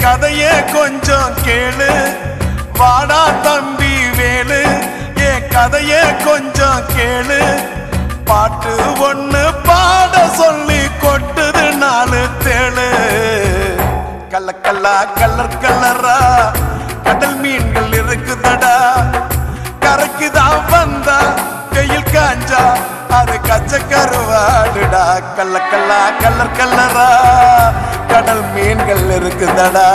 கதையே கொஞ்சம் கேளு வாடா தம்பி வேலு என் கதையே கொஞ்சம் கேளு பாட்டு ஒண்ணு பாட சொல்லி கொட்டுது நாலு தேளு கல்ல கல்லா கல்லர் கல்லரா கடல் மீன்கள் இருக்குதடா கரைக்கு தான் வந்தா வெயில் காஞ்சா அது கச்ச கருவாடுடா கல்ல கல்லா கல்லர் கல்லரா கடல் மீன்கள் இருக்குதடா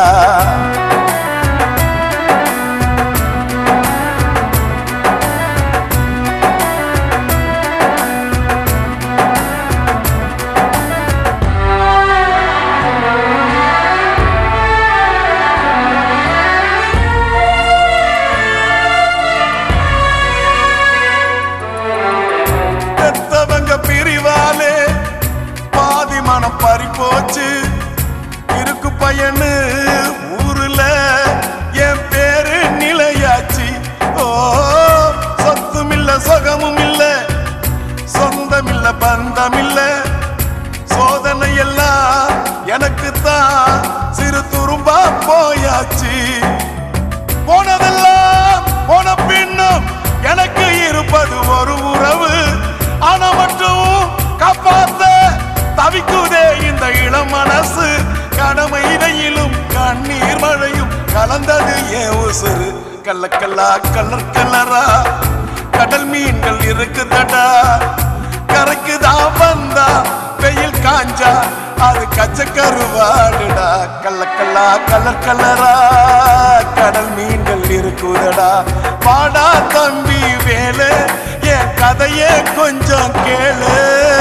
பெத்தவங்க பிரிவாலே பாதி மனம் பறி போச்சு இருக்கு பையனு ஊருல என் பேரு நிலையாச்சு ஓ சொத்தும் இல்ல சுகமும் இல்ல சொந்தம் இல்ல பந்தம் இல்ல சோதனை எல்லாம் எனக்கு தான் சிறு துரும்பா போயாச்சு போனதெல்லாம் போன பின்னும் எனக்கு இருப்பது ஒரு உறவு ஆனா மட்டும் காப்பாத்த தவிக்குதே இந்த இளம் மனசு கடமை இடையிலும் கண்ணீர் மழையும் கலந்தது ஏன் உசுறு கல்ல கல்லா கல்லர் கல்லரா கடல் மீன்கள் இருக்குதடா கரைக்கு தான் வந்தா வெயில் காஞ்சா அது கச்ச கருவாடுடா கல்ல கல்லா கலர் கலரா கடல் மீன்கள் இருக்குதடா வாடா தம்பி வேலு என் கதையே கொஞ்சம் கேளு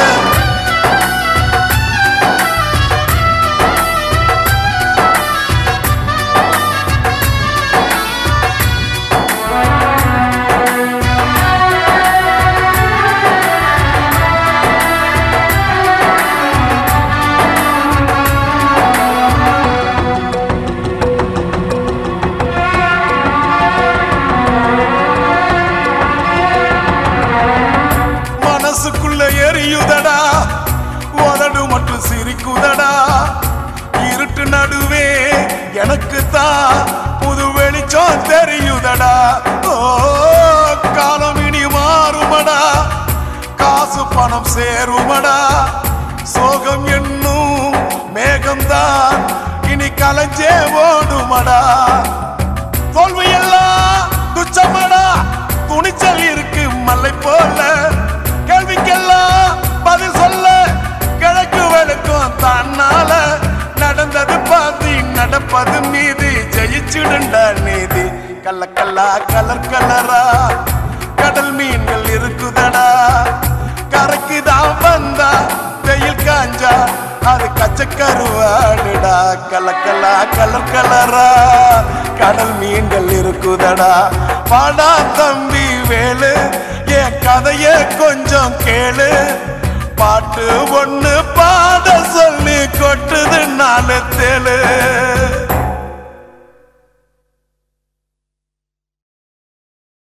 மனசுக்குள்ள எரியுதடா உதடு மட்டும் சிரிக்குதடா இருட்டு நடுவே எனக்கு தான் புது வெளிச்சம் தெரியுதடா ஓ காலம் இனி மாறுமடா காசு பணம் சேருமடா சோகம் என்னும் மேகம்தான் இனி கலைஞ்சே ஓடுமடா தோல்வி எல்லாம் துச்சமடா துணிச்சல் இருக்கு மலை போல கேள்விக்கெல்லாம் பதில் சொல்ல கிழக்கு வெளுக்கும் தன்னால நடந்தது பாதி நடப்பது மீதி ஜெயிச்சுடுண்டா நீதி கல்ல கல்லா கலர் கலரா கடல் மீன்கள் இருக்குதடா கரைக்கு தான் வந்தா வெயில் காஞ்சா அது கச்ச கருவாடுடா கலக்கலா கலர் கலரா கடல் மீன்கள் இருக்குதடா பாடா தம்பி வேலு என் கதைய கொஞ்சம் கேளு பாட்டு ஒண்ணு பாட சொல்லி கொட்டுது நாலு தேளு